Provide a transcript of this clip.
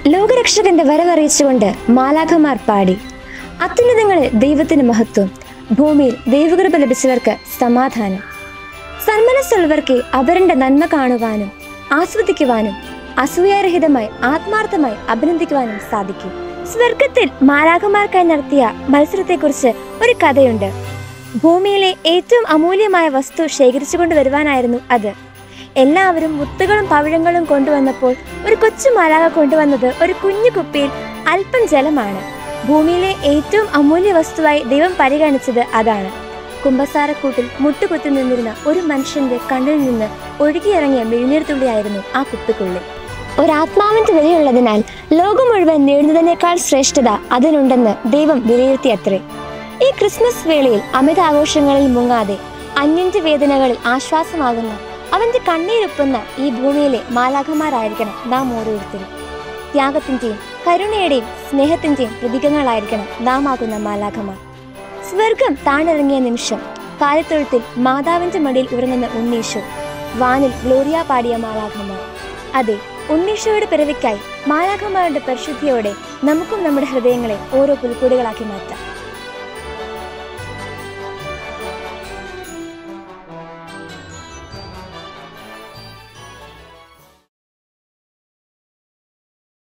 ലോകരക്ഷകന്റെ വരവറിയിച്ചുകൊണ്ട് മാലാഖമാർ പാടി അത്യുന്നതങ്ങളിൽ ദൈവത്തിന് മഹത്വം ഭൂമിയിൽ ദൈവകൃപ ലഭിച്ചവർക്ക് സമാധാനം സന്മനസ്സുള്ളവർക്ക് അവരുടെ നന്മ കാണുവാനും ആസ്വദിക്കുവാനും അസൂയാരഹിതമായി ആത്മാർത്ഥമായി അഭിനന്ദിക്കുവാനും സാധിക്കും സ്വർഗത്തിൽ മാലാഖമാർക്കായി നടത്തിയ മത്സരത്തെക്കുറിച്ച് ഒരു കഥയുണ്ട് ഭൂമിയിലെ ഏറ്റവും അമൂല്യമായ വസ്തു ശേഖരിച്ചു കൊണ്ടുവരുവാനായിരുന്നു അത് എല്ലാവരും മുത്തുകളും പവിഴങ്ങളും കൊണ്ടുവന്നപ്പോൾ ഒരു കൊച്ചു മാലാക കൊണ്ടുവന്നത് ഒരു കുഞ്ഞു കുപ്പിയിൽ അല്പം ജലമാണ് ഭൂമിയിലെ ഏറ്റവും അമൂല്യ വസ്തുവായി ദൈവം പരിഗണിച്ചത് അതാണ് കുമ്പസാരക്കൂട്ടിൽ മുട്ടുകുത്തി നിന്നിരുന്ന ഒരു മനുഷ്യന്റെ കണ്ണിൽ നിന്ന് ഒഴുകിയിറങ്ങിയ മെഴുന്നീർത്തുള്ളിയായിരുന്നു ആ കുപ്പിക്കുള്ളിൽ ഒരാത്മാവിന്റെ വിലയുള്ളതിനാൽ ലോകം മുഴുവൻ നേടുന്നതിനേക്കാൾ ശ്രേഷ്ഠത അതിനുണ്ടെന്ന് ദൈവം വിലയിരുത്തിയത്രേ ഈ ക്രിസ്മസ് വേളയിൽ അമിത ആഘോഷങ്ങളിൽ മുങ്ങാതെ അന്യന്റെ വേദനകളിൽ ആശ്വാസമാകുന്ന അവന്റെ കണ്ണീരൊപ്പുന്ന ഈ ഭൂമിയിലെ മാലാഖമാരായിരിക്കണം നാം ഓരോരുത്തരും ത്യാഗത്തിന്റെയും കരുണയുടെയും സ്നേഹത്തിന്റെയും പ്രതീകങ്ങളായിരിക്കണം നാം ആകുന്ന മാലാഖമാർ സ്വർഗം താണിറങ്ങിയ നിമിഷം കാലത്തൊഴുത്തിൽ മാതാവിന്റെ മടിയിൽ ഉറങ്ങുന്ന ഉണ്ണീഷോ വാനിൽ ഗ്ലോറിയ പാടിയ മാലാഖമാർ അതെ ഉണ്ണീഷോയുടെ പിറവിക്കായി മാലാഖമാരുടെ പരിശുദ്ധിയോടെ നമുക്കും നമ്മുടെ ഹൃദയങ്ങളെ ഓരോ പുൽക്കൂടുകളാക്കി മാറ്റാം